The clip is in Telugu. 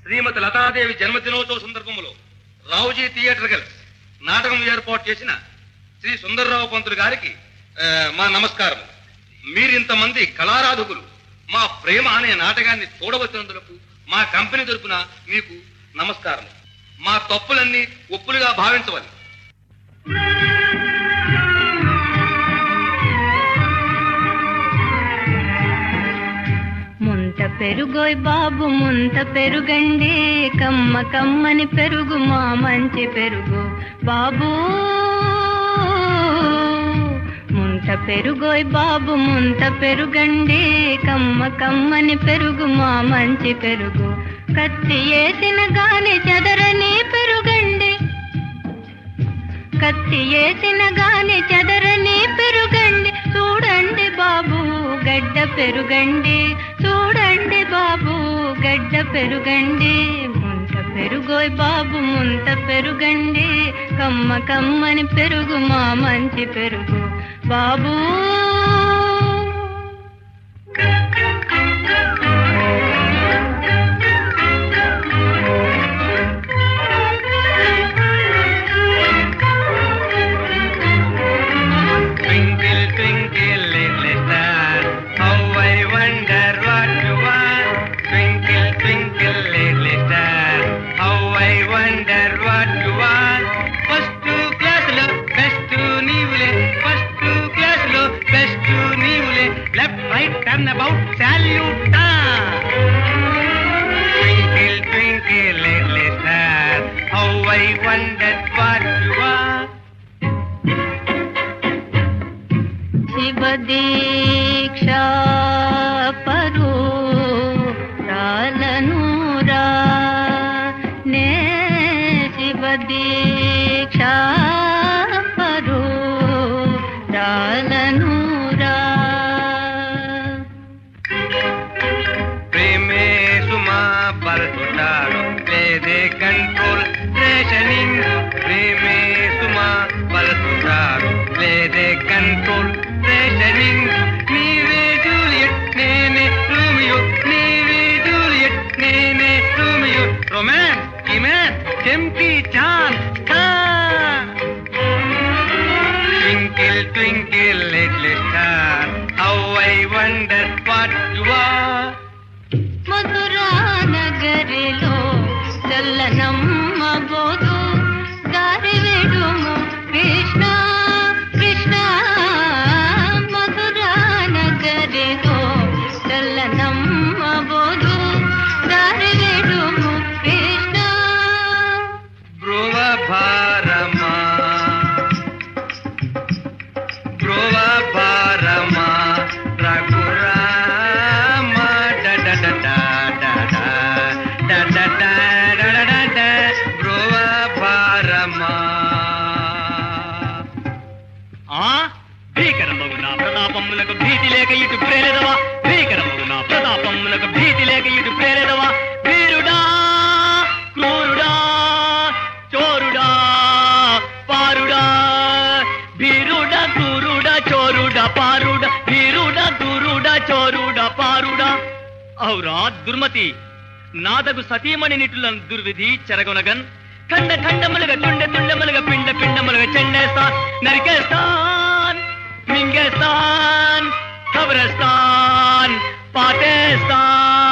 శ్రీమతి లతాదేవి జన్మదినోత్సవ సందర్భంలో రావుజీ థియేటర్ గల్స్ నాటకం ఏర్పాటు చేసిన శ్రీ సుందర్రావు పంతులు గారికి ఆ, మా నమస్కారం మీరింతమంది కళారాధకులు మా ప్రేమ అనే నాటకాన్ని చూడవచ్చినందులకు మా కంపెనీ తరపున మీకు నమస్కారం మా తప్పులన్నీ ఒప్పులుగా భావించవాలి ముంత పెరుగోయ్ బాబు ముంత పెరుగండి కమ్మ కమ్మని పెరుగు మా మంచి పెరుగు బాబు ముంత పెరుగోయ్ బాబు ముంత పెరుగండి కమ్మ కమ్మని పెరుగు మా మంచి పెరుగు కత్తి వేసిన గాని చెదరని పెరుగండి కత్తి వేసిన గాని చెదరని పెరుగండి చూడండి బాబు గడ్డ పెరుగండి చూడండి బాబు గడ్డ పెరుగండి ముంత పెరుగోయ్ బాబు ముంత పెరుగండి కమ్మ కమ్మని పెరుగు మా మంచి పెరుగు బాబు Twinkle, twinkle, little star, how I wonder what you are. Twinkle, twinkle, little star, how I wonder what you are. First class లో బెస్ట్ నీవులే ఫస్ట్ క్లాస్ లో బెస్ట్ నీవులే left right turn about salute Twinkle, twinkle, little star, how I wondered what you are. Shiva దీక్షా పరు రాలనురా నే శివ దీక్షా పరు రాలనురా ప్రేమే సుమా పరచుటాడు లేదే కంట్రోల్ రేషనింగ్ ప్రేమే సుమా పరచుటాడు లేదే కంట్రోల్ రేషనింగ్ నీవే జూలియట్ నేనే రోమియో నీవే జూలియట్ నేనే రోమియో రొమాన్స్ ఇమాన్ చెంకి చాన్ Twinkle, twinkle, little star, how I wonder what you are. Mathura నగరిలో చల్లనమ్మ బోధు దారి విడుము కృష్ణ కృష్ణ మధురా నగరిలో చల్లనమ్మ బోధు దారి విడుము కృష్ణ బ్రువ భారమా బ్రువ భారమా రఘురామ డడ డడ డడ డడ డడ డడ బ్రువ భారమా ఆ భీకరమగు నా ప్రతాపములకు భీతి లేక ఇటు ప్రేరేదవా భీకరమగు నా ప్రతాపములకు భీతి లేక ఇటు ప్రేరేదవా వీరుడా క్రూరుడా చోరుడా పారుడా వీరుడా క్రూరుడా చోరుడా పారుడా వీరుడా క్రూరుడా చోరుడా పారుడా ఔరా దుర్మతి నాదగు సతీమణి నిటులను దుర్విధి చెరగొనగన్ ఖండ ఖండములుగా తుండె తుండములుగా పిండ పిండములుగా చెండేస్తాన్ నరికేస్తాన్ మింగేస్తాన్ ఖబరస్తాన్ పాటేస్తాన్